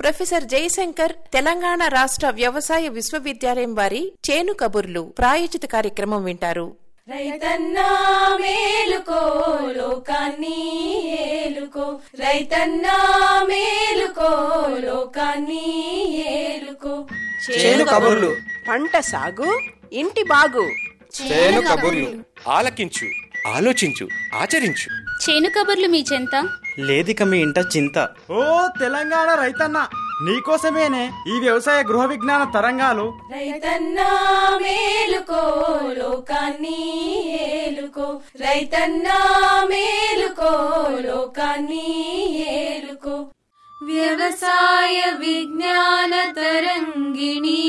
Professor Jayashankar Telangana రాష్ట్ర వ్యవసాయ విశ్వవిద్యాలయం వారి చేను కబుర్లు ప్రాయోజిత కార్యక్రమం వింటారు రైతన్నా మేలుకో లోకాన్ని ఏలుకో రైతన్నా మేలుకో లోకాన్ని ఏలుకో చేను కబుర్లు పంట సాగు ఇంటి బాగు చేను కబుర్లు ఆలకించు ఆలోచించు ఆచరించు చేను కబుర్లు మీ చెంత లేదిక మీ ఇంట చింత ఓ తెలంగాణ రైతన్న నీకోసమేనే ఈ వ్యవసాయ గృహ విజ్ఞాన తరంగాలు రైతన్నా మేలుకో లోకాన్ని ఏలుకో రైతన్నా మేలుకో లోకాన్ని ఏలుకో వ్యవసాయ విజ్ఞాన తరంగిణి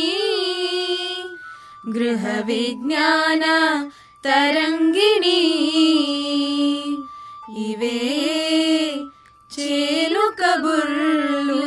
గృహ విజ్ఞాన తరంగిణి ఇవే చేలు కబుర్లు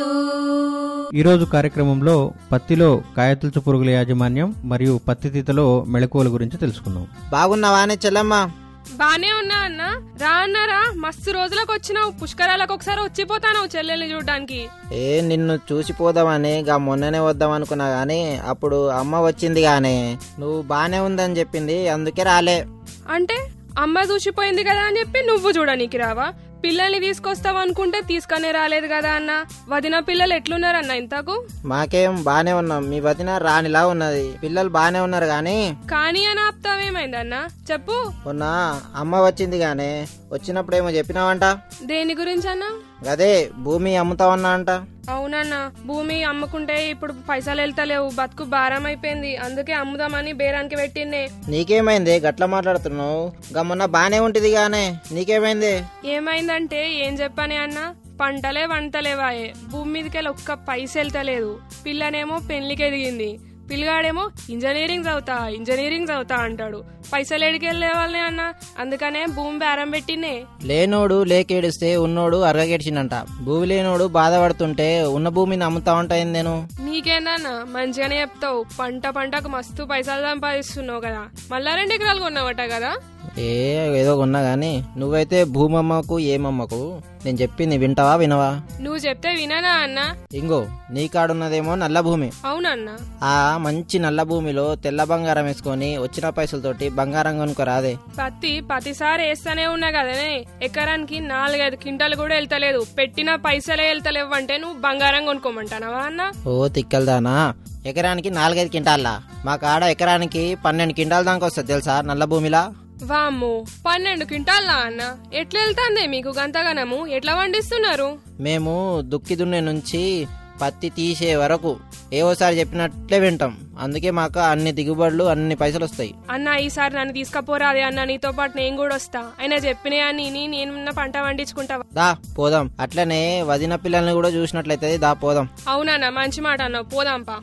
ఈరోజు కార్యక్రమంలో పత్తిలో కాయతులుచు పురుగుల యాజమాన్యం మరియు పత్తి తీతలో మెళకువల గురించి తెలుసుకుందాం బాగున్నావానే చెల్లమ్మ బానే ఉన్నా అన్న రా అన్నారా మస్తు రోజులకు వచ్చినావు పుష్కరాలకు ఒకసారి వచ్చిపోతాను చెల్లెల్ని చూడడానికి ఏ నిన్ను చూసిపోదామని గా మొన్ననే వద్దాం అనుకున్నా గాని అప్పుడు అమ్మ వచ్చింది గానే నువ్వు బానే ఉందని చెప్పింది అందుకే రాలే అంటే అమ్మ చూసిపోయింది కదా అని చెప్పి నువ్వు చూడనీకి రావా పిల్లల్ని తీసుకొస్తావు అనుకుంటే తీసుకొని రాలేదు కదా అన్న వదిన పిల్లలు ఎట్లున్నారన్న ఇంతకు మాకేం బానే ఉన్నాం మీ వదిన రానిలా ఉన్నది పిల్లలు బానే ఉన్నారు గాని కానీ అని ఆపుతావేమైందన్న చెప్పు మొన్న అమ్మ వచ్చింది గానే వచ్చినప్పుడేమో చెప్పినావంట దేని గురించి అన్న గదే భూమి అమ్ముతావన్నా అంట అవునన్న భూమి అమ్ముకుంటే ఇప్పుడు పైసలు వెళ్తలేవు బతుకు భారం అయిపోయింది అందుకే అమ్ముదామని బేరానికి పెట్టిండే నీకేమైంది గట్ల మాట్లాడుతున్నావు గా మొన్న బానే ఉంటుంది గానే నీకేమైంది ఏమైందంటే ఏం చెప్పని అన్న పంటలే వంటలేవాయే భూమి మీదకెళ్ళి ఒక్క పైస వెళ్తలేదు పిల్లనేమో పెళ్లికి ఎదిగింది పిల్లగాడేమో ఇంజనీరింగ్ చదువుతా ఇంజనీరింగ్ చదువుతా అంటాడు పైసలు ఎడికెళ్ళే వాళ్ళనే అన్న అందుకనే భూమి బేరం పెట్టినే లేనోడు లేకేడిస్తే ఉన్నోడు అరగగెడిచిండంట భూమి లేనోడు బాధపడుతుంటే ఉన్న భూమిని అమ్ముతా ఉంటాయింది నేను నీకేందన్న మంచిగానే చెప్తావు పంట పంటకు మస్తు పైసలు సంపాదిస్తున్నావు కదా మళ్ళా రెండు ఎకరాలు కొన్నావట కదా ఏ ఏదో ఉన్నా గాని నువ్వైతే భూమి అమ్మకు ఏమమ్మకు నేను చెప్పింది వింటావా వినవా నువ్వు చెప్తే విననా అన్న ఇంగో నీ కాడున్నదేమో నల్ల భూమి అవునన్నా ఆ మంచి నల్ల భూమిలో తెల్ల బంగారం వేసుకొని వచ్చిన పైసలతోటి బంగారం కొనుక్కరాదే పత్తి ప్రతిసారి వేస్తానే ఉన్నా కదనే ఎకరానికి నాలుగైదు క్వింటాలు కూడా వెళ్తలేదు పెట్టిన పైసలే వెళ్తలేవు అంటే నువ్వు బంగారం కొనుక్కోమంటానవా అన్న ఓ తిక్కలదానా ఎకరానికి నాలుగైదు కింటాల్లా మా కాడ ఎకరానికి పన్నెండు కింటాల దాకా వస్తుంది తెలుసా నల్ల భూమిలా వామ్మో పన్నెండు క్వింటాల్లా అన్న ఎట్లా వెళ్తాందే మీకు గంతగనము ఎట్లా పండిస్తున్నారు మేము దుక్కి దున్నే నుంచి పత్తి తీసే వరకు ఏవోసారి చెప్పినట్లే వింటాం అందుకే మాకు అన్ని దిగుబడులు అన్ని పైసలు వస్తాయి అన్న ఈసారి నన్ను తీసుకపోరాదే అన్న నీతో పాటు నేను కూడా వస్తా అయినా చెప్పినే అని నేను పంట పండించుకుంటా దా పోదాం అట్లనే వదిన పిల్లల్ని కూడా చూసినట్లయితే దా పోదాం అవునన్న మంచి మాట అన్నావు పోదాంపా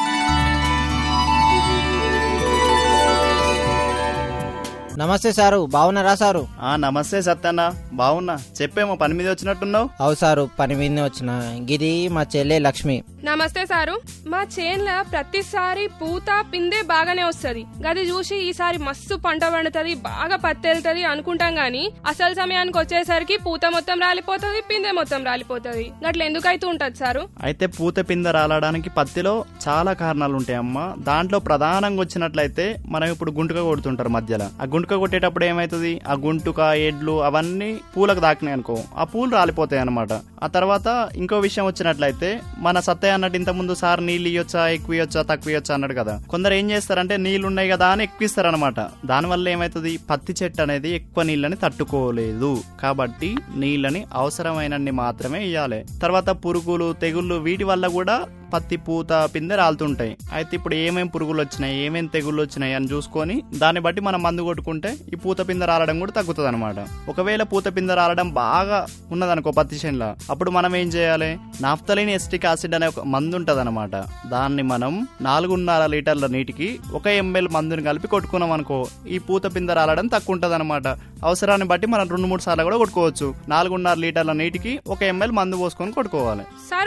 నమస్తే సారు బాగున్నారా సారు ఆ నమస్తే సత్యన్న బాగున్నా చెప్పేమో పని మీద వచ్చినట్టున్నావు అవు సారు పని మీదనే వచ్చిన గిది మా చెల్లె లక్ష్మి నమస్తే సారు మా చేన్ల ప్రతిసారి పూత పిందే బాగానే వస్తది గది చూసి ఈసారి మస్తు పంట పండుతుంది బాగా పత్తి వెళ్తది అనుకుంటాం గాని అసలు సమయానికి వచ్చేసరికి పూత మొత్తం రాలిపోతుంది పిందె మొత్తం రాలిపోతుంది గట్ల ఎందుకు అయితే ఉంటది సారు అయితే పూత పింద రాలడానికి పత్తిలో చాలా కారణాలు ఉంటాయి అమ్మ దాంట్లో ప్రధానంగా వచ్చినట్లయితే మనం ఇప్పుడు గుంటుక కొడుతుంటారు మధ్యలో ఆ గుంటుక కొట్టేటప్పుడు ఏమైతుంది ఆ గుంటుక ఎడ్లు అవన్నీ పూలకు దాకినాయి అనుకో ఆ పూలు రాలిపోతాయి అనమాట ఆ తర్వాత ఇంకో విషయం వచ్చినట్లయితే మన సత్తయ్య అన్నట్టు ఇంత ముందు సార్ నీళ్ళు ఇవ్వచ్చా ఎక్కువ ఇవ్వచ్చా తక్కువ ఇవ్వచ్చా అన్నాడు కదా కొందరు ఏం చేస్తారంటే నీళ్లు ఉన్నాయి కదా అని ఎక్కువ ఇస్తారనమాట దానివల్ల ఏమైతుంది పత్తి చెట్టు అనేది ఎక్కువ నీళ్ళని తట్టుకోలేదు కాబట్టి నీళ్ళని అవసరమైనన్ని మాత్రమే ఇవ్వాలి తర్వాత పురుగులు తెగుళ్ళు వీటి వల్ల కూడా పత్తి పూత పిందె రాలుతుంటాయి అయితే ఇప్పుడు ఏమేం పురుగులు వచ్చినాయి ఏమేం తెగుళ్ళు వచ్చినాయి అని చూసుకొని దాన్ని బట్టి మనం మందు కొట్టుకుంటే ఈ పూత పిందె రాలడం కూడా తగ్గుతుంది అనమాట ఒకవేళ పూత పిందె రాలడం బాగా ఉన్నదనుకో పత్తి చేనులో అప్పుడు మనం ఏం చేయాలి నాఫ్తలిన్ ఎస్టిక్ యాసిడ్ అనే ఒక మందు ఉంటది అనమాట దాన్ని మనం నాలుగున్నర లీటర్ల నీటికి ఒక ఎంఎల్ మందుని కలిపి కొట్టుకున్నాం అనుకో ఈ పూత పిందె రాలడం తక్కువ ఉంటది అనమాట అవసరాన్ని బట్టి మనం రెండు మూడు సార్లు కూడా కొట్టుకోవచ్చు నాలుగున్నర లీటర్ల నీటికి ఒక ఎంఎల్ మందు పోసుకొని కొట్టుకోవాలి సారు మరి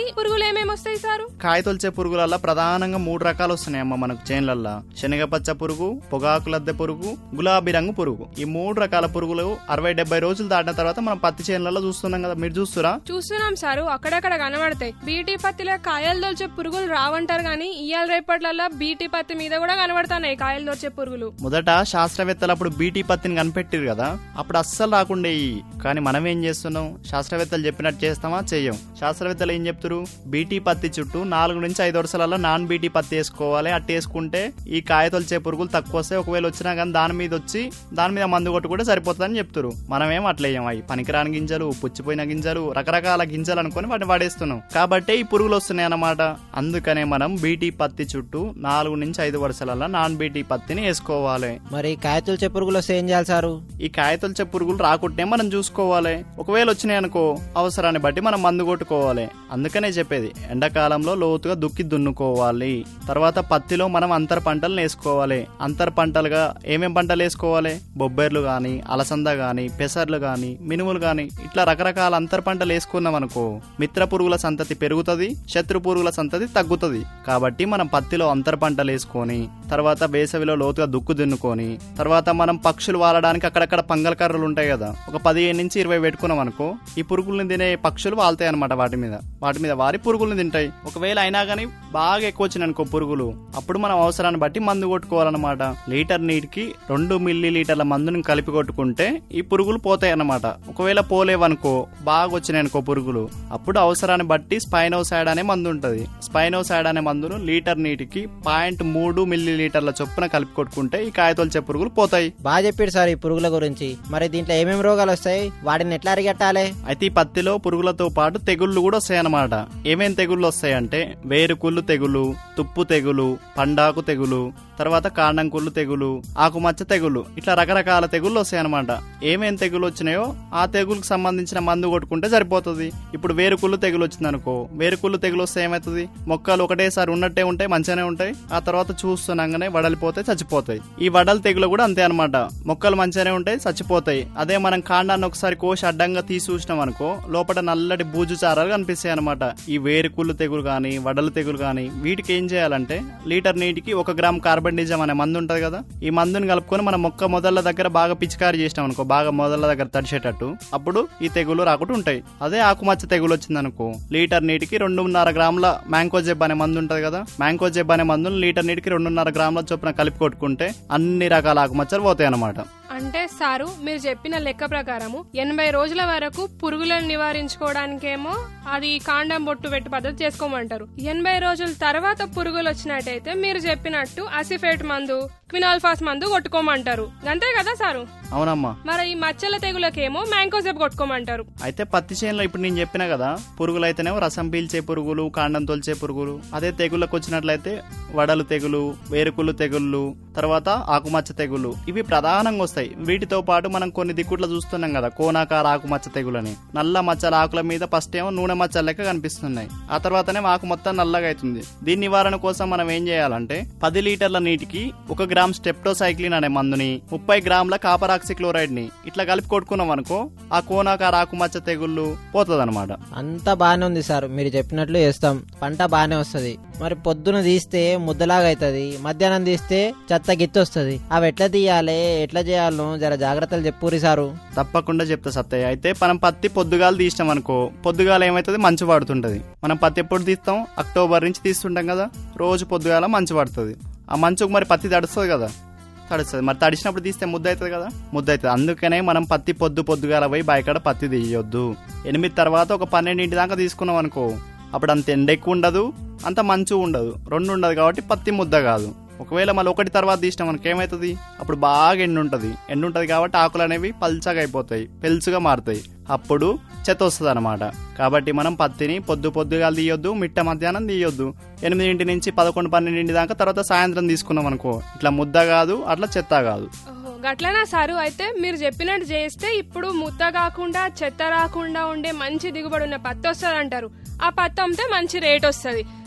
పురుగులు ఏమేమి వస్తాయి సారు కాయతొలిచే పురుగులల్లా ప్రధానంగా మూడు రకాలు వస్తున్నాయమ్మ మనకు చేన్లల్లా శనగపచ్చ పురుగు పొగాకు లద్దె పురుగు గులాబీ రంగు పురుగు ఈ మూడు రకాల పురుగులు అరవై డెబ్బై రోజులు దాటిన తర్వాత మనం పత్తి చేన్లలో చూస్తున్నాం కదా మీరు చూస్తురా చూస్తున్నాం సారు అక్కడక్కడ కనబడతాయి బీటీ పత్తిలో కాయలు దొల్చే పురుగులు రావంటారు కానీ ఇవాళ రేపట్లల్లా బీటీ పత్తి మీద కూడా కనబడుతున్నాయి కాయలు దొల్చే పురుగులు మొదట శాస్త్రవేత్తలు అప్పుడు బీటీ పత్తిని కనిపెట్టిరు కదా అప్పుడు అస్సలు రాకుండే కానీ మనం ఏం చేస్తున్నాం శాస్త్రవేత్తలు చెప్పినట్టు చేస్తామా చెయ్యం శాస్త్రవేత్తలు ఏం చెప్తారు బీటీ పత్తి చుట్టూ నాలుగు నుంచి ఐదు వరుసలలో నాన్ బీటీ పత్తి వేసుకోవాలి అట్టు వేసుకుంటే ఈ కాయతొలిచే పురుగులు తక్కువ వస్తాయి ఒకవేళ వచ్చినా కానీ దాని మీద వచ్చి దాని మీద మందు కొట్టు కూడా సరిపోతుందని చెప్తారు మనమేం అట్లా వేయం అవి పనికిరాని గింజలు పుచ్చిపోయిన గింజలు రకరకాల గింజలు అనుకొని వాటిని వాడేస్తున్నాం కాబట్టి ఈ పురుగులు వస్తున్నాయి అన్నమాట అందుకనే మనం బీటీ పత్తి చుట్టూ నాలుగు నుంచి ఐదు వరుసలలో నాన్ బీటీ పత్తిని వేసుకోవాలి మరి కాయతులు పురుగులు వస్తే ఏం చేయాలి సారు ఈ కాయతొలిచే పురుగులు రాకుంటే మనం చూసుకోవాలి ఒకవేళ వచ్చినాయి అనుకో అవసరాన్ని బట్టి మనం మందు కొట్టుకోవాలి అందుకనే చెప్పేది ఎండాకాలంలో లోతుగా దుక్కి దున్నుకోవాలి తర్వాత పత్తిలో మనం అంతర పంటలు వేసుకోవాలి అంతర పంటలుగా ఏమేం పంటలు వేసుకోవాలి బొబ్బెర్లు గాని అలసంద గాని పెసర్లు గాని మినుములు గాని ఇట్లా రకరకాల అంతర పంటలు వేసుకున్నాం అనుకో మిత్ర పురుగుల సంతతి పెరుగుతుంది శత్రు పురుగుల సంతతి తగ్గుతుంది కాబట్టి మనం పత్తిలో అంతర పంటలు వేసుకొని తర్వాత వేసవిలో లోతుగా దుక్కు దున్నుకొని తర్వాత మనం పక్షులు వాలడానికి అక్కడక్కడ పంగల కర్రలు ఉంటాయి కదా ఒక పదిహేను నుంచి ఇరవై పెట్టుకున్నాం అనుకో ఈ పురుగుల్ని తినే పక్షులు వాళ్తాయి అనమాట వాటి మీద వాటి మీద వారి పురుగుల్ని తింటాయి ఒకవేళ అయినా కానీ బాగా ఎక్కువ వచ్చినాయి అనుకో పురుగులు అప్పుడు మనం అవసరాన్ని బట్టి మందు కొట్టుకోవాలన్నమాట లీటర్ నీటికి రెండు మిల్లీ లీటర్ల మందుని కలిపి కొట్టుకుంటే ఈ పురుగులు పోతాయి అన్నమాట ఒకవేళ పోలేవనుకో బాగా వచ్చినాయి అనుకో పురుగులు అప్పుడు అవసరాన్ని బట్టి స్పైనోసైడ్ అనే మందు ఉంటది స్పైనోసైడ్ అనే మందును లీటర్ నీటికి పాయింట్ మూడు మిల్లీ లీటర్ల చొప్పున కలిపి కొట్టుకుంటే ఈ కాయతొలిచే పురుగులు పోతాయి బాగా చెప్పాడు సార్ ఈ పురుగుల గురించి మరి దీంట్లో ఏమేమి రోగాలు వస్తాయి వాటిని ఎట్లా అరిగట్టాలి అయితే ఈ పత్తిలో పురుగులతో పాటు తెగుళ్ళు కూడా వస్తాయన్నమాట ఏమేం తెగుళ్ళు వస్తాయంటే వేరుకుళ్ళు తెగులు తుప్పు తెగులు పండాకు తెగులు తర్వాత కాండం కుళ్ళు తెగులు ఆకుమచ్చ తెగులు ఇట్లా రకరకాల తెగుళ్ళు వస్తాయన్నమాట ఏమేం తెగులు వచ్చినాయో ఆ తెగులకు సంబంధించిన మందు కొట్టుకుంటే సరిపోతుంది ఇప్పుడు వేరుకుళ్ళు తెగులు వచ్చిందనుకో వేరుకుళ్ళు తెగులు వస్తే ఏమవుతుంది మొక్కలు ఒకటేసారి ఉన్నట్టే ఉంటాయి మంచిగానే ఉంటాయి ఆ తర్వాత చూస్తున్నాగానే వడలిపోతే చచ్చిపోతాయి ఈ వడల తెగులు కూడా అంతే అనమాట మొక్కలు మంచిగానే ఉంటాయి చచ్చిపోతాయి అదే మనం కాండాన్ని ఒకసారి కోసి అడ్డంగా తీసి చూసినాం అనుకో లోపల నల్లటి బూజు చారాలు కనిపిస్తాయి అనమాట ఈ వేరుకుళ్ళు తెగులు కానీ వడల తెగులు కానీ వీటికి ఏం చేయాలంటే లీటర్ నీటికి ఒక గ్రామ్ కార్బన్డిజం అనే మందు ఉంటది కదా ఈ మందుని కలుపుకొని మన మొక్క మొదళ్ళ దగ్గర బాగా పిచికారి చేసినాం అనుకో బాగా మొదళ్ళ దగ్గర తడిచేటట్టు అప్పుడు ఈ తెగులు రాకుండా ఉంటాయి అదే ఆకుమచ్చ తెగులు వచ్చింది అనుకో లీటర్ నీటికి రెండున్నర గ్రాముల మ్యాంకో జెబ్ అనే మందు ఉంటది కదా మ్యాంకో జెబ్ అనే మందును లీటర్ నీటికి రెండున్నర గ్రాముల చొప్పున కలిపి కొట్టుకుంటే అన్ని రకాల ఆకుమచ్చలు పోతాయి అన్నమాట అంటే సారు మీరు చెప్పిన లెక్క ప్రకారము ఎనభై రోజుల వరకు పురుగులను నివారించుకోవడానికేమో అది కాండం బొట్టు పెట్టి పద్ధతి చేసుకోమంటారు ఎనభై రోజుల తర్వాత పురుగులు వచ్చినట్టయితే మీరు చెప్పినట్టు అసిఫేట్ మందు క్వినాల్ఫాస్ మందు కొట్టుకోమంటారు అంతే కదా సారు అవునమ్మా మరి ఈ మచ్చల తెగులకేమో మ్యాంకోజెబ్ కొట్టుకోమంటారు అయితే పత్తి చేనులో ఇప్పుడు నేను చెప్పిన కదా పురుగులు అయితేనేమో రసం పీల్చే పురుగులు కాండం తొలిచే పురుగులు అదే తెగుళ్ళకి వచ్చినట్లయితే వడలు తెగులు వేరుకులు తెగుళ్ళు తర్వాత ఆకుమచ్చ తెగులు ఇవి ప్రధానంగా వస్తాయి వీటితో పాటు మనం కొన్ని దిక్కుట్లో చూస్తున్నాం కదా కోనాకార ఆకుమచ్చ తెగులని నల్ల మచ్చల ఆకుల మీద ఫస్ట్ ఏమో నూనె మచ్చల లెక్క కనిపిస్తున్నాయి ఆ తర్వాతనే ఆకు మొత్తం నల్లగా అవుతుంది దీని నివారణ కోసం మనం ఏం చేయాలంటే పది లీటర్ల నీటికి ఒక గ్రామ్ స్టెప్టోసైక్లిన్ అనే మందుని ముప్పై గ్రాముల కాపరాక్సి క్లోరైడ్ ని ఇట్లా కలిపి కొట్టుకున్నాం అనుకో ఆ కోనాకార ఆకుమచ్చ తెగుళ్ళు పోతుంది అంతా బాగానే ఉంది సార్ మీరు చెప్పినట్లు చేస్తాం పంట బాగానే వస్తుంది మరి పొద్దున తీస్తే ముద్దలాగా అవుతుంది మధ్యాహ్నం తీస్తే చెత్త గిత్తి వస్తుంది అవి ఎట్లా తీయాలి ఎట్లా చేయాలో జర జాగ్రత్తలు చెప్పురి సారు తప్పకుండా చెప్తా సత్తయ్య అయితే మనం పత్తి పొద్దుగాలు తీసినాం అనుకో పొద్దుగాల ఏమవుతుంది మంచు పడుతుంటది మనం పత్తి ఎప్పుడు తీస్తాం అక్టోబర్ నుంచి తీస్తుంటాం కదా రోజు పొద్దుగాల మంచు పడుతుంది ఆ మంచుకు మరి పత్తి తడుస్తుంది కదా తడుస్తుంది మరి తడిచినప్పుడు తీస్తే ముద్ద అవుతుంది కదా ముద్ద అవుతుంది అందుకనే మనం పత్తి పొద్దు పొద్దుగాల పోయి బయకాడ పత్తి తీయొద్దు ఎనిమిది తర్వాత ఒక పన్నెండింటి దాకా తీసుకున్నాం అనుకో అప్పుడు అంత ఎండ ఎక్కువ ఉండదు అంత మంచు ఉండదు రెండు ఉండదు కాబట్టి పత్తి ముద్ద కాదు ఒకవేళ మళ్ళీ ఒకటి తర్వాత తీసినాం మనకి ఏమవుతుంది అప్పుడు బాగా ఎండు ఉంటుంది ఎండు ఉంటుంది కాబట్టి ఆకులు అనేవి పల్చగా అయిపోతాయి పెలుచుగా మారుతాయి అప్పుడు చెత్త వస్తుంది అనమాట కాబట్టి మనం పత్తిని పొద్దు పొద్దుగా తీయొద్దు మిట్ట మధ్యాహ్నం తీయొద్దు ఎనిమిదింటి నుంచి పదకొండు పన్నెండింటి దాకా తర్వాత సాయంత్రం తీసుకున్నాం అనుకో ఇట్లా ముద్ద కాదు అట్లా చెత్త కాదు ఓహో, గట్లనా సారు అయితే మీరు చెప్పినట్టు చేస్తే ఇప్పుడు ముద్ద కాకుండా చెత్త రాకుండా ఉండే మంచి దిగుబడి ఉన్న పత్తి వస్తుంది అంటారు ఆ పత్తి అమ్మితే మంచి రేట్ వస్తుంది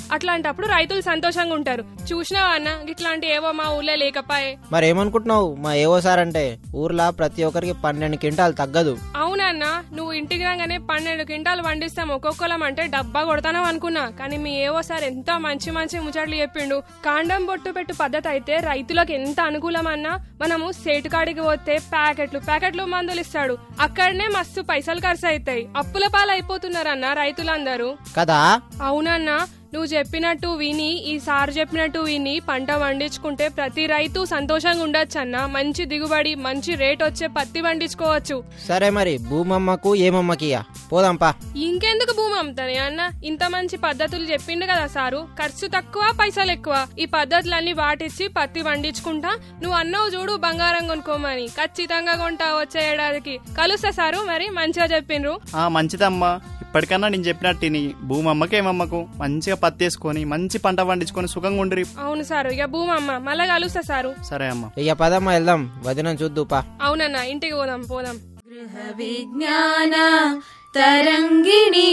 అట్లాంటప్పుడు రైతులు సంతోషంగా ఉంటారు చూసినావా అన్న ఇట్లాంటి ఏవో మా ఊళ్ళో లేకపాయే మరి ఏమనుకుంటున్నావు మా ఏవో సార్ అంటే ఊర్లో ప్రతి ఒక్కరికి పన్నెండు క్వింటాలు తగ్గదు అవునన్న నువ్వు ఇంటికి రాగానే పన్నెండు క్వింటాలు వండిస్తాం ఒక్కొక్కలం అంటే డబ్బా కొడతానావు అనుకున్నా కానీ మీ ఏవో సార్ ఎంత మంచి మంచి ముచ్చట్లు చెప్పిండు కాండం బొట్టు పెట్టు పద్ధతి అయితే రైతులకు ఎంత అనుకూలమన్నా మనము సేటుకాడికి పోతే ప్యాకెట్లు ప్యాకెట్లు మందులు ఇస్తాడు అక్కడనే మస్తు పైసలు ఖర్చు అవుతాయి అప్పుల పాలు అయిపోతున్నారన్న రైతులందరూ కదా అవునన్నా నువ్వు చెప్పినట్టు విని ఈ సార్ చెప్పినట్టు విని పంట పండించుకుంటే ప్రతి రైతు సంతోషంగా ఉండొచ్చు అన్న మంచి దిగుబడి మంచి రేట్ వచ్చే పత్తి పండించుకోవచ్చు సరే మరి భూమమ్మకు ఏమమ్మకి ఇయ్య. పోదాంపా ఇంకెందుకు భూమి అమ్ముతానే అన్న ఇంత మంచి పద్ధతులు చెప్పిండు కదా సారు ఖర్చు తక్కువ పైసలు ఎక్కువ ఈ పద్ధతులన్నీ వాటిచ్చి పత్తి పండించుకుంటా నువ్వు అన్నవు చూడు బంగారం కొనుక్కోమని ఖచ్చితంగా కొంటా వచ్చే ఏడాదికి కలుస్తా సారు మరి మంచిగా చెప్పిండ్రు ఆ మంచిదమ్మా ఇప్పటికన్నా నేను చెప్పినట్టు తిని భూమి అమ్మకి ఏమమ్మకు మంచిగా పత్తి వేసుకొని మంచి పంట పండించుకొని సుఖంగా ఉండిరి అవును సారు ఇక భూమి అమ్మ మళ్ళా కలుస్తా సారు సరే అమ్మా ఇక పదమ్మా వెళ్దాం వదినం చూద్దుపా అవునన్నా ఇంటికి పోదాం పోదాం విజ్ఞాన తరంగిణి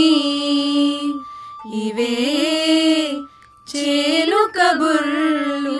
ఇవే చేలు కబుర్లు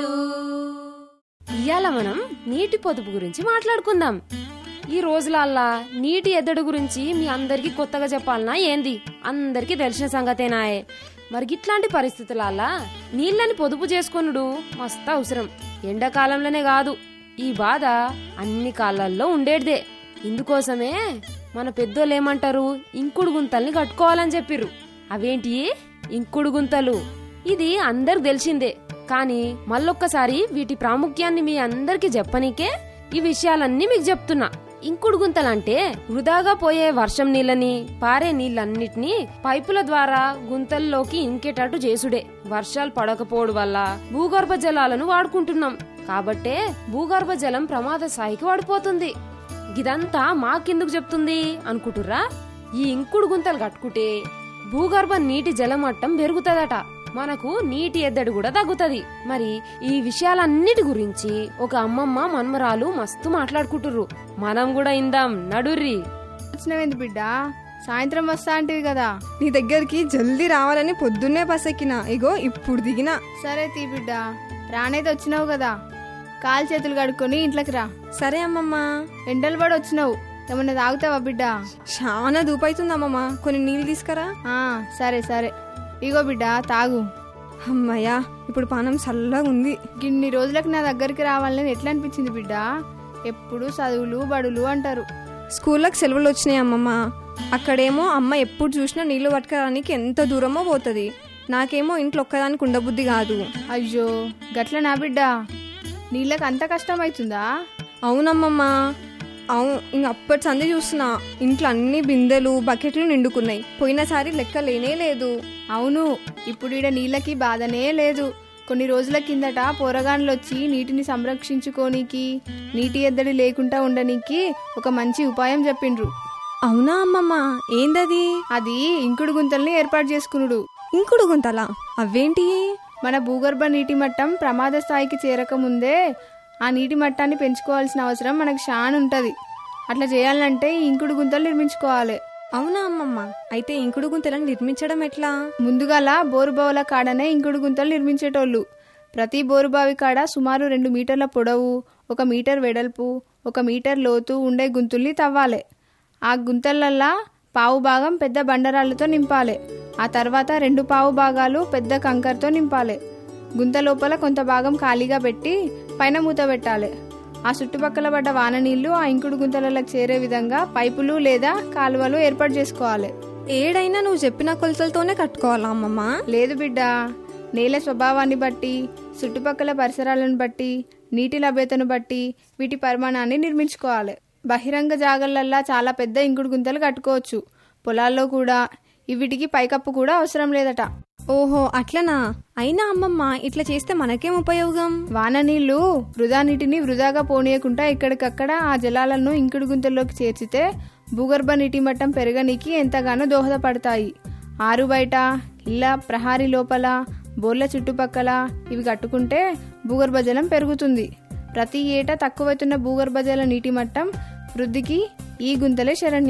ఇవాళ మనం నీటి పొదుపు గురించి మాట్లాడుకుందాం ఈ రోజులల్లా నీటి ఎద్దడి గురించి మీ అందరికి కొత్తగా చెప్పాలనా ఏంది అందరికీ తెలిసిన సంగతేనాయే మరి ఇట్లాంటి పరిస్థితులల్లా నీళ్ళని పొదుపు చేసుకొనుడు మస్తు అవసరం ఎండాకాలంలోనే కాదు ఈ బాధ అన్ని కాలాల్లో ఉండేటిదే ఇందుకోసమే మన పెద్దోళ్ళు ఏమంటారు ఇంకుడు గుంతల్ని కట్టుకోవాలని చెప్పిర్రు అవేంటి ఇంకుడు గుంతలు ఇది అందరికి తెలిసిందే కానీ మళ్ళొక్కసారి వీటి ప్రాముఖ్యాన్ని మీ అందరికి చెప్పనీకే ఈ విషయాలన్నీ మీకు చెప్తున్నా ఇంకుడు గుంతలంటే వృధాగా పోయే వర్షం నీళ్ళని పారే నీళ్ళన్నిటినీ పైపుల ద్వారా గుంతల్లోకి ఇంకేటట్టు చేసుడే వర్షాలు పడకపోవడం వల్ల భూగర్భ జలాలను వాడుకుంటున్నాం కాబట్టే భూగర్భ జలం ప్రమాద స్థాయికి పడిపోతుంది ఇదంతా మాకెందుకు చెప్తుంది అనుకుంటుర్రా ఈ ఇంకుడు గుంతలు కట్టుకుంటే భూగర్భ నీటి జలమట్టం పెరుగుతుందట మనకు నీటి ఎద్దడి కూడా తగ్గుతది మరి ఈ విషయాలన్నిటి గురించి ఒక అమ్మమ్మ మన్మరాలు మస్తు మాట్లాడుకుంటుర్రు మనం కూడా ఇందాం నడుర్రి వచ్చినవేంది బిడ్డ సాయంత్రం వస్తా అంటివి కదా నీ దగ్గరికి జల్దీ రావాలని పొద్దున్నే బస్ ఎక్కిన ఇగో ఇప్పుడు దిగినా సరే తీ బిడ్డ రానేది వచ్చినావు కదా కాలు చేతులు కడుక్కొని ఇంట్లోకి రా సరే అమ్మమ్మ ఎండలు పడి వచ్చినావు ఏమన్నా తాగుతావా బిడ్డ చాలా దూపైతుంది అమ్మమ్మ కొన్ని నీళ్ళు తీసుకురా సరే సరే ఇగో బిడ్డ తాగు అమ్మయ్యా ఇప్పుడు పానం చల్లగా ఉంది గిన్ని రోజులకు నా దగ్గరికి రావాలని ఎట్లా అనిపించింది బిడ్డ ఎప్పుడు చదువులు బడులు అంటారు స్కూళ్ళకి సెలవులు వచ్చినాయి అమ్మమ్మ అక్కడేమో అమ్మ ఎప్పుడు చూసినా నీళ్లు పట్టుకోవడానికి ఎంత దూరమో పోతుంది నాకేమో ఇంట్లో ఒక్కదానికి ఉండబుద్ధి కాదు అయ్యో గట్ల నా బిడ్డ నీళ్ళకి అంత కష్టం అవుతుందా అవునమ్మమ్మ అవును ఇంక అప్పటి సంది చూస్తున్నా ఇంట్లో అన్ని బిందెలు బకెట్లు నిండుకున్నాయి పోయినసారి లెక్క లేనే లేదు అవును ఇప్పుడు ఈడ నీళ్ళకి బాధనే లేదు కొన్ని రోజుల కిందట పోరగాన్లు వచ్చి నీటిని సంరక్షించుకోనికి నీటి ఎద్దడి లేకుండా ఉండనికి ఒక మంచి ఉపాయం చెప్పిండ్రు అవునా అమ్మమ్మ ఏందది అది ఇంకుడు గుంతల్ని ఏర్పాటు చేసుకునుడు ఇంకుడు గుంతలా అవేంటి మన భూగర్భ నీటి మట్టం ప్రమాద స్థాయికి చేరక ముందే ఆ నీటి మట్టాన్ని పెంచుకోవాల్సిన అవసరం మనకు షాన్ ఉంటది అట్లా చేయాలంటే ఈ ఇంకుడు గుంతలు నిర్మించుకోవాలి అవునా అమ్మమ్మ అయితే ఇంకుడు గుంతలను నిర్మించడం ఎట్లా ముందుగాల బోరుబావుల కాడనే ఇంకుడు గుంతలు నిర్మించేటోళ్ళు ప్రతి బోరుబావి కాడ సుమారు రెండు మీటర్ల పొడవు ఒక మీటర్ వెడల్పు ఒక మీటర్ లోతు ఉండే గుంతుల్ని తవ్వాలి ఆ గుంతలల్లా పావు భాగం పెద్ద బండరాళ్ళతో నింపాలి ఆ తర్వాత రెండు పావు భాగాలు పెద్ద కంకరతో నింపాలి గుంత లోపల కొంత భాగం ఖాళీగా పెట్టి పైన మూత పెట్టాలి ఆ చుట్టుపక్కల పడ్డ వాన నీళ్లు ఆ ఇంకుడు గుంతలకు చేరే విధంగా పైపులు లేదా కాలువలు ఏర్పాటు చేసుకోవాలి ఏడైనా నువ్వు చెప్పిన కొలతలతోనే కట్టుకోవాలా అమ్మమ్మ లేదు బిడ్డ నేల స్వభావాన్ని బట్టి చుట్టుపక్కల పరిసరాలను బట్టి నీటి లభ్యతను బట్టి వీటి పరిమాణాన్ని నిర్మించుకోవాలి బహిరంగ జాగలల్లా చాలా పెద్ద ఇంకుడు గుంతలు కట్టుకోవచ్చు పొలాల్లో కూడా వీటికి పైకప్పు కూడా అవసరం లేదట ఓహో అట్లనా అయినా అమ్మమ్మ ఇట్లా చేస్తే మనకేం ఉపయోగం వాన నీళ్లు వృధా నీటిని వృధాగా పోనీయకుండా ఎక్కడికక్కడ ఆ జలాలను ఇంకుడు గుంతల్లోకి చేర్చితే భూగర్భ నీటి మట్టం పెరగనీకి ఎంతగానో దోహదపడతాయి ఆరు బయట ఇళ్ళ ప్రహారీ లోపల బోర్ల చుట్టుపక్కల ఇవి కట్టుకుంటే భూగర్భ జలం పెరుగుతుంది ప్రతి ఏటా తక్కువవుతున్న భూగర్భ జల నీటి మట్టం వృద్ధికి ఈ గుంతలే శరణ్యం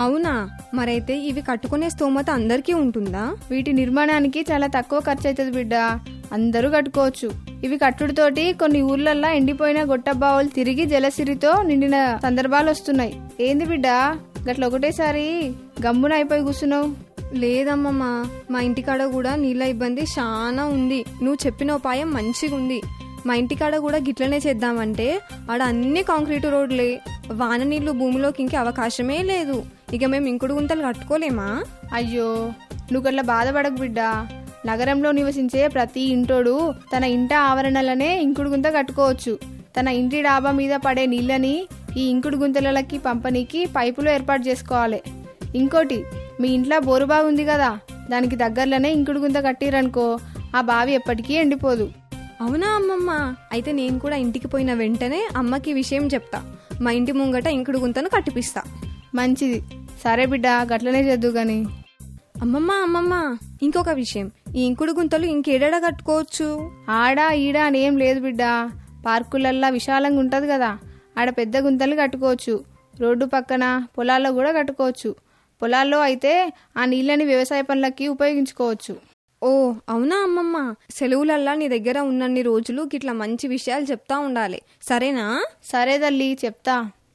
అవునా మరైతే ఇవి కట్టుకునే స్తోమత అందరికీ ఉంటుందా వీటి నిర్మాణానికి చాలా తక్కువ ఖర్చు అవుతుంది బిడ్డ అందరూ కట్టుకోవచ్చు ఇవి కట్టుడుతోటి కొన్ని ఊర్లల్లో ఎండిపోయిన గొట్టబావులు తిరిగి జలసిరితో నిండిన సందర్భాలు వస్తున్నాయి ఏంది బిడ్డ గట్ల ఒకటేసారి గమ్మున అయిపోయి కూర్చున్నావు లేదమ్మమ్మ మా ఇంటికాడ కూడా నీళ్ళ ఇబ్బంది చాలా ఉంది నువ్వు చెప్పిన ఉపాయం మంచిగా ఉంది మా ఇంటికాడ కూడా గిట్లనే చేద్దామంటే ఆడ అన్ని కాంక్రీట్ రోడ్లే వాన నీళ్లు భూమిలోకి ఇంకే అవకాశమే లేదు ఇక మేము ఇంకుడు గుంతలు కట్టుకోలేమా అయ్యో నువ్వు గట్ల బాధపడకు బిడ్డ నగరంలో నివసించే ప్రతి ఇంటోడు తన ఇంట ఆవరణలనే ఇంకుడు గుంత కట్టుకోవచ్చు తన ఇంటి డాబా మీద పడే నీళ్ళని ఈ ఇంకుడు గుంతలకి పంపనీకి పైపులు ఏర్పాటు చేసుకోవాలి ఇంకోటి మీ ఇంట్లో బోరు బావి ఉంది కదా దానికి దగ్గరలోనే ఇంకుడు గుంత కట్టిరనుకో ఆ బావి ఎప్పటికీ ఎండిపోదు అవునా అమ్మమ్మ అయితే నేను కూడా ఇంటికి పోయిన వెంటనే అమ్మకి ఈ విషయం చెప్తా మా ఇంటి ముంగట ఇంకుడు గుంతను కట్టిపిస్తా మంచిది సరే బిడ్డ గట్లనే చేద్దు గాని అమ్మమ్మ అమ్మమ్మ ఇంకొక విషయం ఈ ఇంకుడు గుంతలు ఇంకేడా కట్టుకోవచ్చు ఆడ ఈడ అని ఏం లేదు బిడ్డ పార్కులల్లా విశాలంగా ఉంటది కదా ఆడ పెద్ద గుంతలు కట్టుకోవచ్చు రోడ్డు పక్కన పొలాల్లో కూడా కట్టుకోవచ్చు పొలాల్లో అయితే ఆ నీళ్ళని వ్యవసాయ పనులకి ఉపయోగించుకోవచ్చు ఓ అవునా అమ్మమ్మ సెలవులల్లా నీ దగ్గర ఉన్నన్ని రోజులు గిట్లా మంచి విషయాలు చెప్తా ఉండాలి సరేనా సరే తల్లి చెప్తా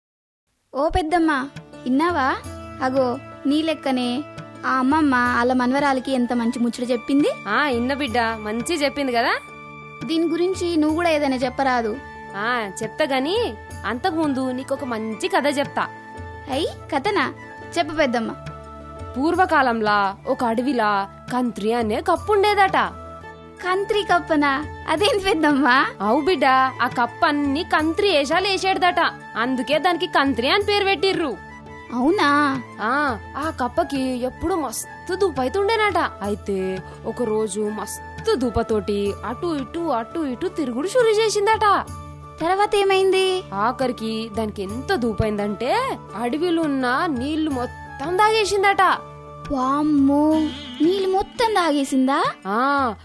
ఓ పెద్దమ్మ ఇన్నావా అగో నీ లెక్కనే ఆ అమ్మమ్మ వాళ్ళ మనవరాలకి ఎంత మంచి ముచ్చట చెప్పింది ఆ ఇన్న బిడ్డ మంచి చెప్పింది కదా దీని గురించి నువ్వు కూడా ఏదైనా చెప్పరాదు ఆ చెప్తా గాని అంతకుముందు నీకొక మంచి కథ చెప్తా అయ్యి కథనా చెప్పు పెద్దమ్మ పూర్వకాలంలా ఒక అడవిలా కంత్రి అనే కప్పుండేదట కంత్రి కప్పనా అదేంటి పెద్దమ్మా అవు బిడ్డ ఆ కప్ప అన్ని కంత్రి వేషాలు వేసాడదట అందుకే దానికి కంత్రి అని పేరు పెట్టిర్రు అవునా ఆ ఆ కప్పకి ఎప్పుడు మస్తు దూపైతుండేనట అయితే ఒక రోజు మస్తు దూపతోటి అటు ఇటు అటు ఇటు తిరుగుడు షురు చేసిందట తర్వాత ఏమైంది ఆఖరికి దానికి ఎంత దూపైందంటే అడవిలో ఉన్న నీళ్లు మొత్తం దాగేసిందట వామ్మో నీళ్ళు మొత్తం తాగేసిందా ఆ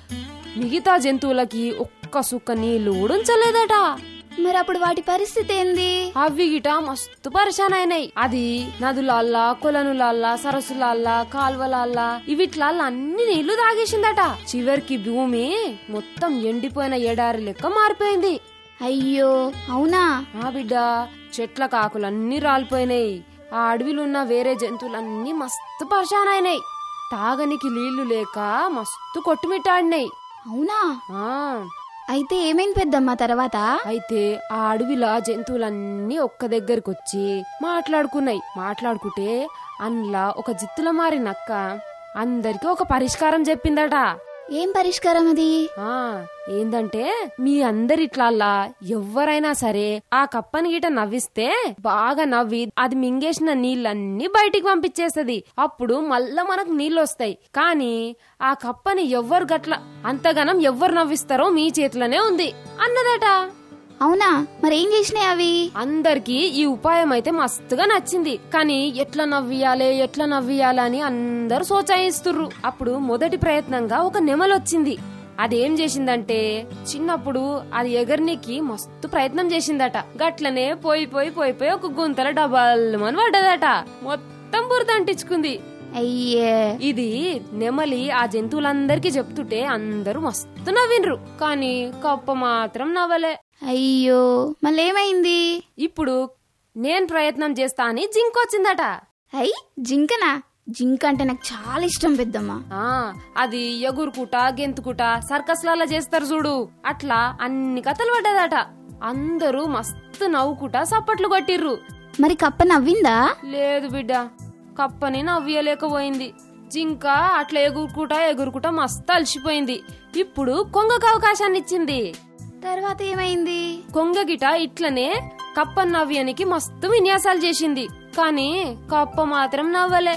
మిగతా జంతువులకి ఒక్క సుక్క నీళ్లు ఉడించలేదట మరి అప్పుడు వాటి పరిస్థితి ఏంది అవి గిట మస్తు పరిశాన్ అయినాయి అది నదులల్లా కొలనులల్లా సరస్సులల్లా కాల్వలల్లా ఇవిట్లల్లా అన్ని నీళ్లు తాగేసిందట చివరికి భూమి మొత్తం ఎండిపోయిన ఎడారి లెక్క మారిపోయింది అయ్యో అవునా ఆ బిడ్డ చెట్ల కాకులన్నీ రాలిపోయినాయి ఆ అడవిలో ఉన్న వేరే జంతువులన్నీ మస్తు పరిశాన్ అయినాయి తాగనికి నీళ్లు లేక మస్తు కొట్టుమిట్టాడినాయి అవునా ఆ అయితే ఏమైంది పెద్దమ్మ తర్వాత అయితే ఆ అడవిలో జంతువులన్నీ ఒక్క దగ్గరికి వచ్చి మాట్లాడుకున్నాయి మాట్లాడుకుంటే అందులో ఒక జిత్తుల మారి నక్క అందరికి ఒక పరిష్కారం చెప్పిందట ఏం పరిష్కారం అది ఆ ఏందంటే మీ అందరిట్లల్లా ఎవ్వరైనా సరే ఆ కప్పని గిట నవ్విస్తే బాగా నవ్వి అది మింగేసిన నీళ్ళన్నీ బయటికి పంపించేస్తది అప్పుడు మళ్ళా మనకు నీళ్ళు వస్తాయి కానీ ఆ కప్పని ఎవ్వరు గట్ల అంతగనం ఎవ్వరు నవ్విస్తారో మీ చేతిలోనే ఉంది అన్నదట అవునా మరి ఏం చేసినాయి అవి అందరికి ఈ ఉపాయం అయితే మస్తుగా నచ్చింది కానీ ఎట్లా నవ్వియాలే ఎట్లా నవ్వియాలి అని అందరూ సోచాయిస్తుర్రు అప్పుడు మొదటి ప్రయత్నంగా ఒక నెమలొచ్చింది అదేం చేసిందంటే చిన్నప్పుడు అది ఎగర్నికి మస్తు ప్రయత్నం చేసిందట గట్లనే పోయి పోయి పోయి పోయి ఒక గుంతల డబల్మని పడ్డదట మొత్తం బురద అంటించుకుంది అయ్యే ఇది నెమలి ఆ జంతువులందరికీ చెప్తుంటే అందరూ మస్తు నవ్విండ్రు కానీ కప్ప మాత్రం నవ్వలే అయ్యో మళ్ళీ ఏమైంది ఇప్పుడు నేను ప్రయత్నం చేస్తా అని జింకొచ్చిందట అయ్యి జింకనా జింక అంటే నాకు చాలా ఇష్టం పెద్దమ్మ ఆ అది ఎగురుకుట గెంతుకుట సర్కస్లలో చేస్తారు చూడు అట్లా అన్ని కథలు పడ్డదట అందరూ మస్తు నవ్వుకుట సప్పట్లు కొట్టిర్రు మరి కప్ప నవ్విందా లేదు బిడ్డ కప్పని నవ్వియలేకపోయింది జింక అట్లా ఎగురుకుట ఎగురుకుట మస్తు అలసిపోయింది ఇప్పుడు కొంగకు అవకాశాన్ని ఇచ్చింది తర్వాత ఏమైంది కొంగగిట ఇట్లనే కప్ప నవ్యనికి మస్తు విన్యాసాలు చేసింది కానీ కప్ప మాత్రం నవ్వలే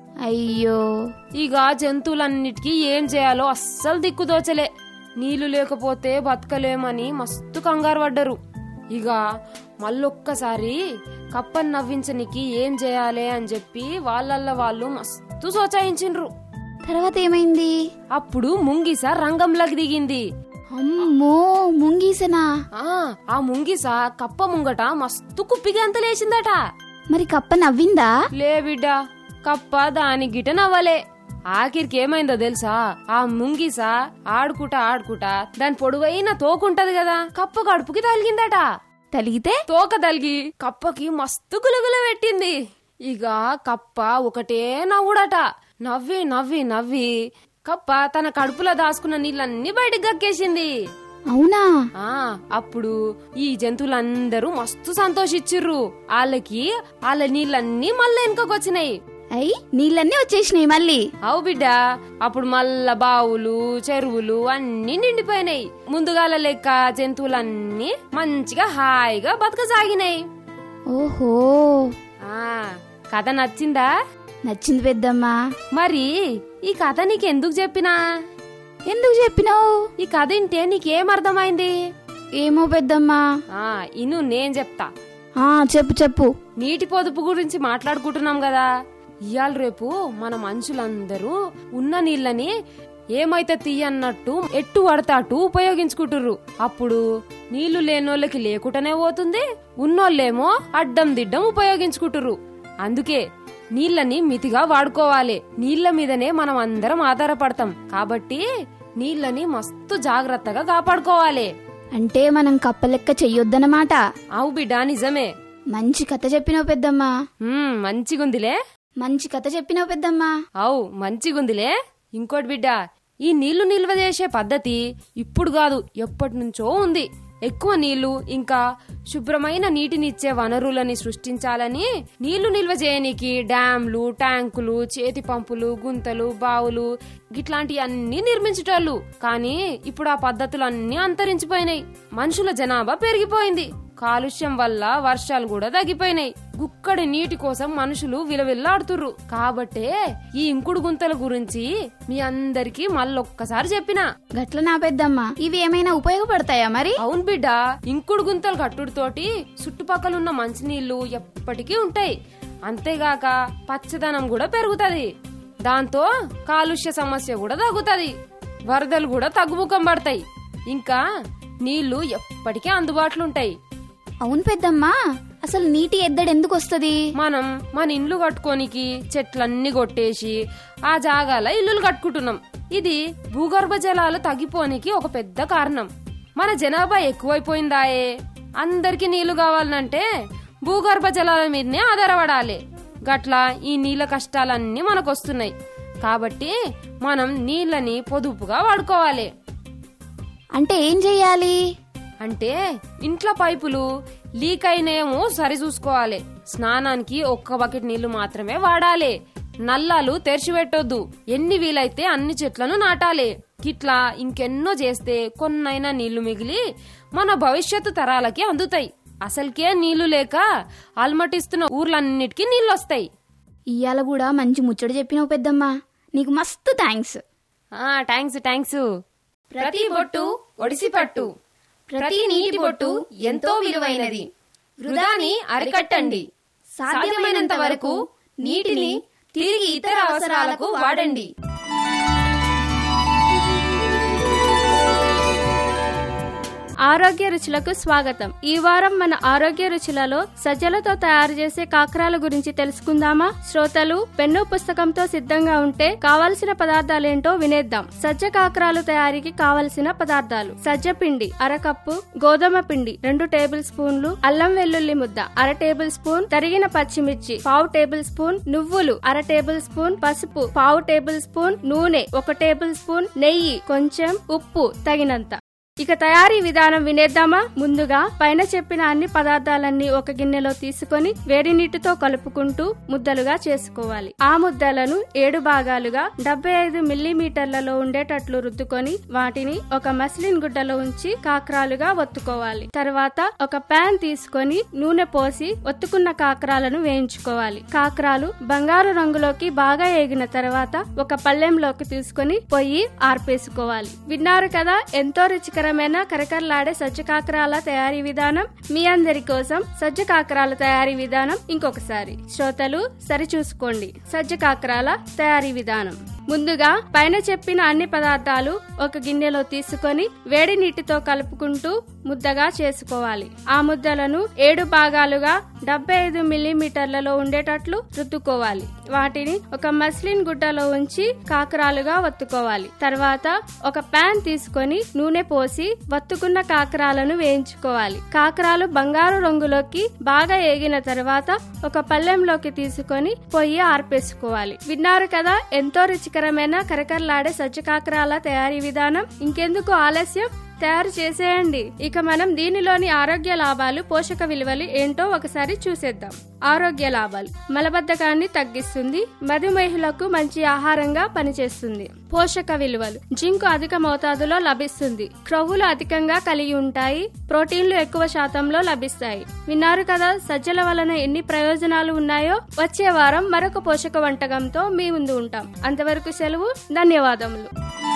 అయ్యో ఇక జంతువులన్నిటికీ ఏం చేయాలో అస్సలు దిక్కుదోచలే నీళ్లు లేకపోతే బతకలేమని మస్తు కంగారు పడ్డరు ఇక మళ్ళొక్కసారి కప్పని నవ్వించనికి ఏం చేయాలి అని చెప్పి వాళ్ళల్ల వాళ్ళు మస్తు సోచాయించిండ్రు తర్వాత ఏమైంది అప్పుడు ముంగిస రంగంలోకి దిగింది అమ్మో ముంగీసనా ఆ ఆ ముంగిస కప్ప ముంగట మస్తు కుప్పిగంతలేసిందట మరి కప్ప నవ్విందా లే బిడ్డ కప్ప దాని గిట నవ్వలే ఆఖరికి ఏమైందో తెలుసా ఆ ముంగిసా ఆడుకుట ఆడుకుట దాని పొడువైన తోకుంటది కదా కప్ప కడుపుకి తలిగిందట తలిగితే తోక తలిగి కప్పకి మస్తు గులగుల పెట్టింది ఇక కప్ప ఒకటే నవ్వుడట నవ్వి నవ్వి నవ్వి కప్ప తన కడుపులో దాచుకున్న నీళ్ళన్నీ బయటికి గక్కేసింది అవునా ఆ అప్పుడు ఈ జంతువులందరూ మస్తు సంతోషిచ్చిర్రు వాళ్ళకి వాళ్ళ నీళ్ళన్నీ మళ్ళీ వెనుకకొచ్చినాయి అయి నీళ్ళన్నీ వచ్చేసినాయి మళ్ళీ అవు బిడ్డ అప్పుడు మళ్ళా బావులు చెరువులు అన్ని నిండిపోయినాయి ముందుగాల లెక్క జంతువులన్నీ మంచిగా హాయిగా బతకసాగినాయి ఓహో ఆ కథ నచ్చిందా నచ్చింది పెద్దమ్మా మరి ఈ కథ నీకు ఎందుకు చెప్పినా ఎందుకు చెప్పినావు ఈ కథ వింటే నీకేం అర్థమైంది ఏమో పెద్దమ్మా ఆ ఇను నేను చెప్తా ఆ చెప్పు చెప్పు నీటి పొదుపు గురించి మాట్లాడుకుంటున్నాం కదా ఇయాల రేపు మన మనుషులందరూ ఉన్న నీళ్ళని ఏమైతే తీయన్నట్టు ఎట్టు పడతాటు ఉపయోగించుకుంటుర్రు అప్పుడు నీళ్లు లేనోళ్ళకి లేకుండానే పోతుంది ఉన్నోళ్ళేమో అడ్డం దిడ్డం ఉపయోగించుకుంటుర్రు అందుకే నీళ్ళని మితిగా వాడుకోవాలి నీళ్ల మీదనే మనం అందరం ఆధారపడతాం కాబట్టి నీళ్ళని మస్తు జాగ్రత్తగా కాపాడుకోవాలి అంటే మనం కప్పలెక్క చెయ్యొద్దన్నమాట అవు బిడ్డ నిజమే మంచి కథ చెప్పినావు పెద్దమ్మా హ్మ్, మంచిగుందిలే మంచి కథ చెప్పినావు పెద్దమ్మా అవు మంచిగుందిలే ఇంకోటి బిడ్డ ఈ నీళ్లు నిల్వ చేసే పద్ధతి ఇప్పుడు కాదు ఎప్పటి నుంచో ఉంది ఎక్కువ నీళ్లు ఇంకా శుభ్రమైన నీటినిచ్చే వనరులని సృష్టించాలని నీళ్లు నిల్వ చేయనికి డ్యాంలు ట్యాంకులు చేతి పంపులు గుంతలు బావులు గిట్లాంటి అన్ని నిర్మించేటోళ్ళు కానీ ఇప్పుడు ఆ పద్ధతులు అన్ని అంతరించిపోయినాయి మనుషుల జనాభా పెరిగిపోయింది కాలుష్యం వల్ల వర్షాలు కూడా తగ్గిపోయినాయి గుక్కడి నీటి కోసం మనుషులు విలవిల్లాడుతుర్రు కాబట్టే ఈ ఇంకుడు గుంతల గురించి మీ అందరికీ మళ్ళొక్కసారి చెప్పినా గట్ల నా పెద్దమ్మా ఇవి ఏమైనా ఉపయోగపడతాయా మరి అవును బిడ్డ ఇంకుడు గుంతలు కట్టుడుతోటి చుట్టుపక్కలున్న మంచినీళ్లు ఎప్పటికీ ఉంటాయి అంతేగాక పచ్చదనం కూడా పెరుగుతది దాంతో కాలుష్య సమస్య కూడా తగ్గుతది వరదలు కూడా తగ్గుముఖం పడతాయి ఇంకా నీళ్లు ఎప్పటికీ అందుబాటులో ఉంటాయి అవును పెద్దమ్మా అసలు నీటి ఎద్దడి ఎందుకు వస్తుంది మనం మన ఇండ్లు కట్టుకోనికి చెట్లన్నీ కొట్టేసి ఆ జాగాల ఇల్లులు కట్టుకుంటున్నాం ఇది భూగర్భ జలాలు తగ్గిపోనికి ఒక పెద్ద కారణం మన జనాభా ఎక్కువైపోయిందాయే అందరికి నీళ్లు కావాలంటే భూగర్భ జలాల మీదనే ఆధారపడాలి గట్లా ఈ నీళ్ళ కష్టాలన్నీ మనకొస్తున్నాయి కాబట్టి మనం నీళ్ళని పొదుపుగా వాడుకోవాలి అంటే ఏం చెయ్యాలి అంటే ఇంట్లో పైపులు లీక్ అయినేమో సరి చూసుకోవాలి స్నానానికి ఒక్క బకెట్ నీళ్లు మాత్రమే వాడాలి నల్లాలు తెరిచిపెట్టొద్దు ఎన్ని వీలైతే అన్ని చెట్లను నాటాలి ఇట్లా ఇంకెన్నో చేస్తే కొన్నైనా నీళ్లు మిగిలి మన భవిష్యత్తు తరాలకి అందుతాయి అసలుకే నీళ్లు లేక అల్మటిస్తున్న ఊర్లన్నిటికీ నీళ్ళొస్తాయి ఇయ్యాల కూడా మంచి ముచ్చట చెప్పినావు పెద్దమ్మా నీకు మస్తు థ్యాంక్స్ థ్యాంక్స్ థ్యాంక్స్ ప్రతి బొట్టు ఒడిసి పట్టు ప్రతి నీటి బొట్టు ఎంతో విలువైనది వృధాని అరికట్టండి సాధ్యమైనంత వరకు నీటిని తిరిగి ఇతర అవసరాలకు వాడండి ఆరోగ్య రుచులకు స్వాగతం ఈ వారం మన ఆరోగ్య రుచులలో సజ్జలతో తయారు చేసే కాకరాల గురించి తెలుసుకుందామా శ్రోతలు పెన్ను పుస్తకంతో సిద్ధంగా ఉంటే కావలసిన పదార్థాలేంటో వినేద్దాం సజ్జ కాకరాలు తయారీకి కావలసిన పదార్థాలు సజ్జ పిండి అరకప్పు గోధుమ పిండి రెండు టేబుల్ స్పూన్లు అల్లం వెల్లుల్లి ముద్ద అర టేబుల్ స్పూన్ తరిగిన పచ్చిమిర్చి పావు టేబుల్ స్పూన్ నువ్వులు అర టేబుల్ స్పూన్ పసుపు పావు టేబుల్ స్పూన్ నూనె ఒక టేబుల్ స్పూన్ నెయ్యి కొంచెం ఉప్పు తగినంత ఇక తయారీ విధానం వినేద్దామా ముందుగా పైన చెప్పిన అన్ని పదార్థాలన్నీ ఒక గిన్నెలో తీసుకొని వేడి నీటితో కలుపుకుంటూ ముద్దలుగా చేసుకోవాలి ఆ ముద్దలను ఏడు భాగాలుగా డెబ్బై ఐదు మిల్లీమీటర్లలో ఉండేటట్లు రుద్దుకొని వాటిని ఒక మస్లిన్ గుడ్డలో ఉంచి కాకరాలుగా ఒత్తుకోవాలి తర్వాత ఒక ప్యాన్ తీసుకొని నూనె పోసి ఒత్తుకున్న కాకరాలను వేయించుకోవాలి కాకరాలు బంగారు రంగులోకి బాగా ఏగిన తర్వాత ఒక పళ్ళెంలోకి తీసుకొని పొయ్యి ఆర్పేసుకోవాలి విన్నారు కదా ఎంతో రుచికర రుచికరమైన కరకరలాడే సజ్జ కాకరాల తయారీ విధానం మీ అందరి కోసం సజ్జ కాకరాల తయారీ విధానం ఇంకొకసారి శ్రోతలు సరిచూసుకోండి సజ్జ కాకరాల తయారీ విధానం ముందుగా పైన చెప్పిన అన్ని పదార్థాలు ఒక గిన్నెలో తీసుకొని వేడి నీటితో కలుపుకుంటూ ముద్దగా చేసుకోవాలి ఆ ముద్దలను ఏడు భాగాలుగా డెబ్బై ఐదు మిల్లీమీటర్లలో ఉండేటట్లు రుద్దుకోవాలి వాటిని ఒక మస్లిన్ గుడ్డలో ఉంచి కాకరాలుగా వత్తుకోవాలి తర్వాత ఒక పాన్ తీసుకొని నూనె పోసి వత్తుకున్న కాకరాలను వేయించుకోవాలి కాకరాలు బంగారు రంగులోకి బాగా ఏగిన తర్వాత ఒక పళ్ళెంలోకి తీసుకొని పొయ్యి ఆర్పేసుకోవాలి విన్నారు కదా ఎంతో రుచికరమైన కరకరలాడే సజ్జ కాకరాల తయారీ విధానం ఇంకెందుకు ఆలస్యం తయారు చేసేయండి ఇక మనం దీనిలోని ఆరోగ్య లాభాలు పోషక విలువలు ఏంటో ఒకసారి చూసేద్దాం ఆరోగ్య లాభాలు మలబద్ధకాన్ని తగ్గిస్తుంది మధుమేహులకు మంచి ఆహారంగా పనిచేస్తుంది పోషక విలువలు జింకు అధిక మోతాదులో లభిస్తుంది క్రొవ్వులు అధికంగా కలిగి ఉంటాయి ప్రోటీన్లు ఎక్కువ శాతంలో లభిస్తాయి విన్నారు కదా సజ్జల వలన ఎన్ని ప్రయోజనాలు ఉన్నాయో వచ్చే వారం మరొక పోషక వంటకంతో మీ ముందు ఉంటాం అంతవరకు సెలవు ధన్యవాదములు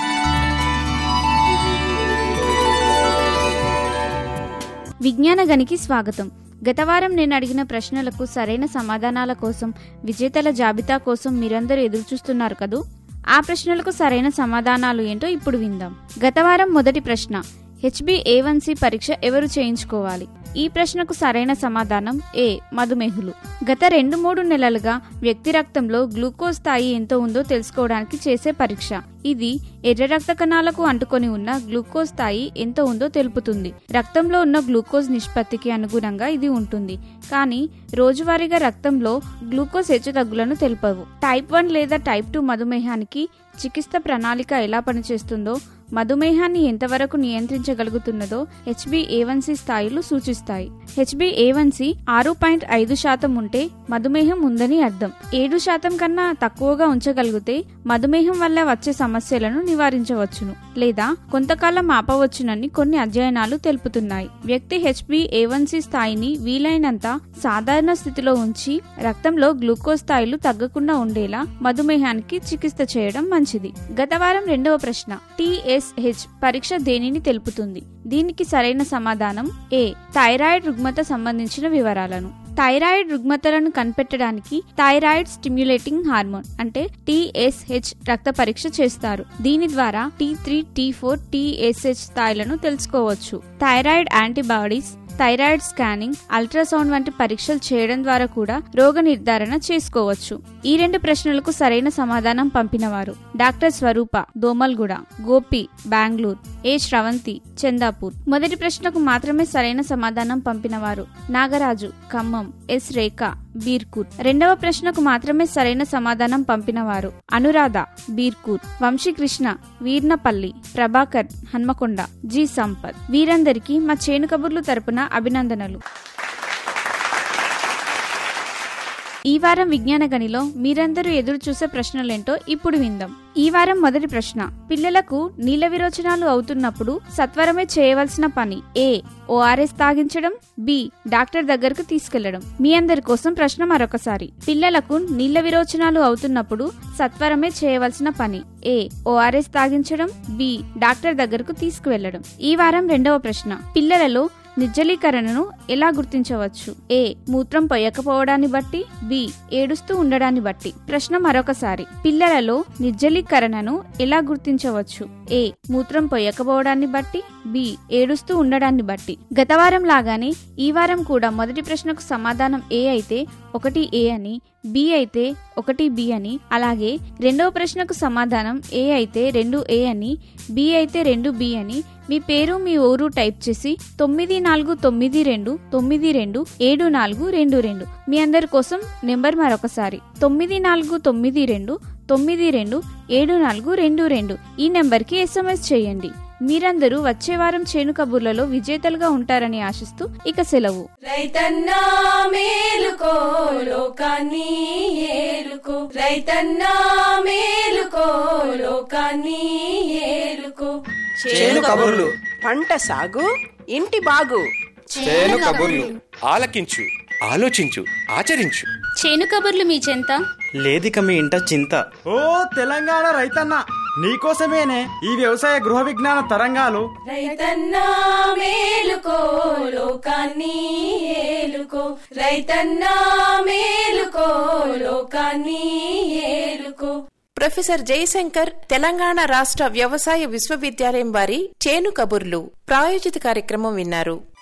విజ్ఞాన గనికి స్వాగతం గత వారం నేను అడిగిన ప్రశ్నలకు సరైన సమాధానాల కోసం విజేతల జాబితా కోసం మీరందరూ ఎదురుచూస్తున్నారు కదూ ఆ ప్రశ్నలకు సరైన సమాధానాలు ఏంటో ఇప్పుడు విందాం గత వారం మొదటి ప్రశ్న హెచ్బి ఏవన్సి పరీక్ష ఎవరు చేయించుకోవాలి ఈ ప్రశ్నకు సరైన సమాధానం ఏ మధుమేహులు గత రెండు మూడు నెలలుగా వ్యక్తి రక్తంలో గ్లూకోజ్ స్థాయి ఎంత ఉందో తెలుసుకోవడానికి చేసే పరీక్ష ఇది ఎర్ర రక్త కణాలకు అంటుకొని ఉన్న గ్లూకోజ్ స్థాయి ఎంత ఉందో తెలుపుతుంది రక్తంలో ఉన్న గ్లూకోజ్ నిష్పత్తికి అనుగుణంగా ఇది ఉంటుంది కానీ రోజువారీగా రక్తంలో గ్లూకోజ్ హెచ్చుతగ్గులను తెలుపవు టైప్ వన్ లేదా టైప్ టూ మధుమేహానికి చికిత్స ప్రణాళిక ఎలా పనిచేస్తుందో మధుమేహాన్ని ఎంతవరకు నియంత్రించగలుగుతున్నదో హెచ్బి ఏవన్సి స్థాయిలు సూచిస్తాయి హెచ్బి ఏవన్సి ఆరు పాయింట్ ఐదు శాతం ఉంటే మధుమేహం ఉందని అర్థం ఏడు శాతం కన్నా తక్కువగా ఉంచగలిగితే మధుమేహం వల్ల వచ్చే సమస్యలను నివారించవచ్చును లేదా కొంతకాలం ఆపవచ్చునని కొన్ని అధ్యయనాలు తెలుపుతున్నాయి వ్యక్తి హెచ్బి ఏవన్సి స్థాయిని వీలైనంత సాధారణ స్థితిలో ఉంచి రక్తంలో గ్లూకోజ్ స్థాయిలు తగ్గకుండా ఉండేలా మధుమేహానికి చికిత్స చేయడం మంచిది గత వారం రెండవ ప్రశ్న టిఎస్హెచ్ పరీక్ష దేనిని తెలుపుతుంది దీనికి సరైన సమాధానం ఏ థైరాయిడ్ రుగ్మత సంబంధించిన వివరాలను థైరాయిడ్ రుగ్మతలను కనిపెట్టడానికి థైరాయిడ్ స్టిమ్యులేటింగ్ హార్మోన్ అంటే టిఎస్హెచ్ రక్త పరీక్ష చేస్తారు దీని ద్వారా T three T four TSH స్థాయిలను తెలుసుకోవచ్చు thyroid antibodies thyroid scanning ultrasound వంటి పరీక్షలు చేయడం ద్వారా కూడా రోగ నిర్ధారణ చేసుకోవచ్చు ఈ రెండు ప్రశ్నలకు సరైన సమాధానం పంపినవారు డాక్టర్ స్వరూప దోమల్గూడ గోపి బెంగళూరు ఏ శ్రవంతి చందాపూర్ మొదటి ప్రశ్నకు మాత్రమే సరైన సమాధానం పంపినవారు నాగరాజు ఖమ్మం ఎస్ రేఖ బీర్కూర్ రెండవ ప్రశ్నకు మాత్రమే సరైన సమాధానం పంపినవారు అనురాధ బీర్కూర్ వంశీకృష్ణ వీర్నపల్లి ప్రభాకర్ హన్మకొండ జి సంపత్ వీరందరికీ మా చేను కబుర్లు తరపున అభినందనలు ఈ వారం విజ్ఞాన గనిలో మీరందరూ ఎదురు చూసే ప్రశ్నలేంటో ఇప్పుడు విందాం ఈ వారం మొదటి ప్రశ్న పిల్లలకు నీళ్ల విరోచనాలు అవుతున్నప్పుడు సత్వరమే చేయవలసిన పని ఏ ఓఆర్ఎస్ తాగించడం బి డాక్టర్ దగ్గరకు తీసుకెళ్లడం మీ అందరి కోసం ప్రశ్న మరొకసారి పిల్లలకు నీళ్ల విరోచనాలు అవుతున్నప్పుడు సత్వరమే చేయవలసిన పని ఏ ఓఆర్ఎస్ తాగించడం బి డాక్టర్ దగ్గరకు తీసుకువెళ్లడం ఈ వారం రెండవ ప్రశ్న పిల్లలలో నిర్జలీకరణను ఎలా గుర్తించవచ్చు ఏ మూత్రం పొయ్యకపోవడాన్ని బట్టి బి ఏడుస్తూ ఉండడాన్ని బట్టి ప్రశ్న మరొకసారి పిల్లలలో నిర్జలీకరణను ఎలా గుర్తించవచ్చు ఏ మూత్రం పొయ్యకపోవడాన్ని బట్టి బి ఏడుస్తూ ఉండడాన్ని బట్టి గత వారం లాగానే ఈ వారం కూడా మొదటి ప్రశ్నకు సమాధానం ఏ అయితే ఒకటి ఏ అని బి అయితే ఒకటి బి అని అలాగే రెండవ ప్రశ్నకు సమాధానం ఏ అయితే రెండు ఏ అని బి అయితే రెండు బి అని మీ పేరు మీ ఊరు టైప్ చేసి తొమ్మిది నాలుగు తొమ్మిది రెండు తొమ్మిది రెండు ఏడు నాలుగు రెండు రెండు మీ అందరి కోసం నెంబర్ మరొకసారి తొమ్మిది నాలుగు తొమ్మిది రెండు తొమ్మిది రెండు ఏడు నాలుగు రెండు రెండు ఈ నెంబర్కి ఎస్ఎంఎస్ చేయండి మీరందరూ వచ్చే వారం చేను కబుర్లలో విజేతలుగా ఉంటారని ఆశిస్తూ ఇక సెలవు రైతన్నా మేలుకో లోకాన్ని ఏలుకో రైతన్నా మేలుకో లోకాన్ని ఏలుకో చేను కబుర్లు పంట సాగు ఇంటి బాగు చేను కబుర్లు ఆలకించు ఆలోచించు ఆచరించు చేను కబుర్లు మీ చెంత లేదిక మీ ఇంట చింత ఓ తెలంగాణ రైతన్న నీకోసమేనే ఈ వ్యవసాయ గృహ విజ్ఞాన తరంగాలు రైతన్నా మేలుకో లోకాన్ని ఏలుకో రైతన్నా మేలుకో లోకాన్ని ఏలుకో ప్రొఫెసర్ జయశంకర్ తెలంగాణ రాష్ట్ర వ్యవసాయ విశ్వవిద్యాలయం వారి చేను కబుర్లు ప్రాయోజిత కార్యక్రమం విన్నారు